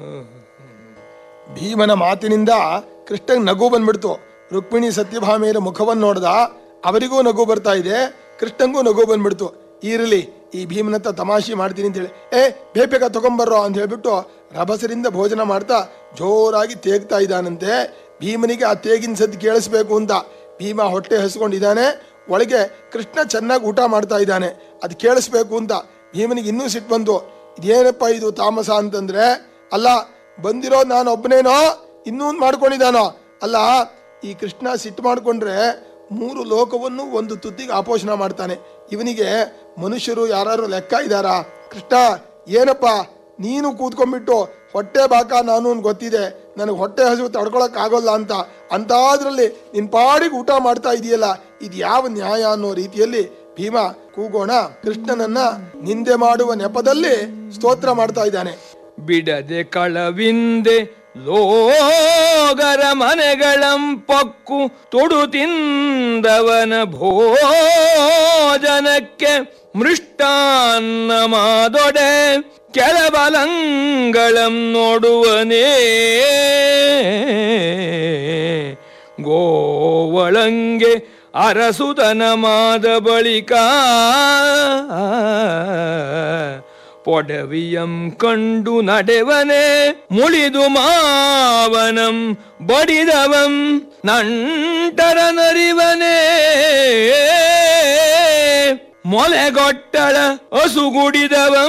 ಭೀಮನ ಮಾತಿನಿಂದ ಕೃಷ್ಣನ್ ನಗು ಬಂದ್ಬಿಡ್ತು ರುಕ್ಮಿಣಿ ಸತ್ಯಭಾಮೆಯರ ಮುಖವನ್ನು ನೋಡ್ದ ಅವರಿಗೂ ನಗು ಬರ್ತಾ ಇದೆ ಕೃಷ್ಣಂಗೂ ನಗು ಬಂದ್ಬಿಡ್ತು ಇರಲಿ ಈ ಭೀಮನತ್ತ ತಮಾಷೆ ಮಾಡ್ತೀನಿ ಅಂತ ಹೇಳಿ ಏ ಬೇಗ ಬೇಗ ತಗೊಂಬರ್ರೋ ಅಂತ ಹೇಳ್ಬಿಟ್ಟು ರಭಸರಿಂದ ಭೋಜನ ಮಾಡ್ತಾ ಜೋರಾಗಿ ತೇಗ್ತಾ ಇದ್ದಾನಂತೆ ಭೀಮನಿಗೆ ಆ ತೇಗಿನ ಸದ್ದು ಕೇಳಿಸ್ಬೇಕು ಅಂತ ಭೀಮ ಹೊಟ್ಟೆ ಹಸ್ಕೊಂಡಿದ್ದಾನೆ ಒಳಗೆ ಕೃಷ್ಣ ಚೆನ್ನಾಗಿ ಊಟ ಮಾಡ್ತಾ ಇದ್ದಾನೆ ಅದು ಕೇಳಿಸ್ಬೇಕು ಅಂತ ಭೀಮನಿಗೆ ಇನ್ನೂ ಸಿಟ್ಟು ಬಂತು ಇದೇನಪ್ಪ ಇದು ತಾಮಸ ಅಂತಂದ್ರೆ ಅಲ್ಲ ಬಂದಿರೋ ನಾನು ಒಬ್ಬನೇನೋ ಇನ್ನೂ ಮಾಡ್ಕೊಂಡಿದ್ದಾನೋ ಅಲ್ಲ ಈ ಕೃಷ್ಣ ಸಿಟ್ಟು ಮಾಡ್ಕೊಂಡ್ರೆ ಮೂರು ಲೋಕವನ್ನು ಒಂದು ತುತ್ತಿಗೆ ಆಪೋಷಣ ಮಾಡ್ತಾನೆ ಇವನಿಗೆ ಮನುಷ್ಯರು ಯಾರು ಲೆಕ್ಕ ಇದ್ದಾರಾ ಕೃಷ್ಣ ಏನಪ್ಪ ನೀನು ಕೂತ್ಕೊಂಡ್ಬಿಟ್ಟು ಹೊಟ್ಟೆ ಬಾಕ ನಾನು ಅಂತ ಗೊತ್ತಿದೆ ನನಗೆ ಹೊಟ್ಟೆ ಹಸಿವು ತಡ್ಕೊಳಕ್ ಆಗೋಲ್ಲ ಅಂತ ಅಂತಾದ್ರಲ್ಲಿ ನಿನ್ ಪಾಡಿಗೆ ಊಟ ಮಾಡ್ತಾ ಇದೆಯಲ್ಲ ಇದು ಯಾವ ನ್ಯಾಯ ಅನ್ನೋ ರೀತಿಯಲ್ಲಿ ಭೀಮ ಕೂಗೋಣ ಕೃಷ್ಣನನ್ನ ನಿಂದೆ ಮಾಡುವ ನೆಪದಲ್ಲಿ ಸ್ತೋತ್ರ ಮಾಡ್ತಾ ಇದ್ದಾನೆ ಬಿಡದೆ ಕಳವಿಂದೆ ಲೋಗರ ಮನೆಗಳಂ ಪಕ್ಕು ತೊಡು ತಿಂದವನ ಭೋಜನಕ್ಕೆ ಮೃಷ್ಟಾನ್ನ ಮಾದೊಡೆ ಕೆಲಬಲಂಗಳಂ ನೋಡುವನೇ ಗೋವಳಂಗೆ ಅರಸುತನ ಮಾದ ಬಳಿಕ ಪೊಡವಿಯಂ ಕಂಡು ನಡೆವನೆ ಮುಳಿದು ಮಾವನಂ ಬಡಿದವಂ ನಂಟರ ನರಿವನೇ ಮೊಲೆಗೊಟ್ಟಳ ಹಸುಗುಡಿದವಂ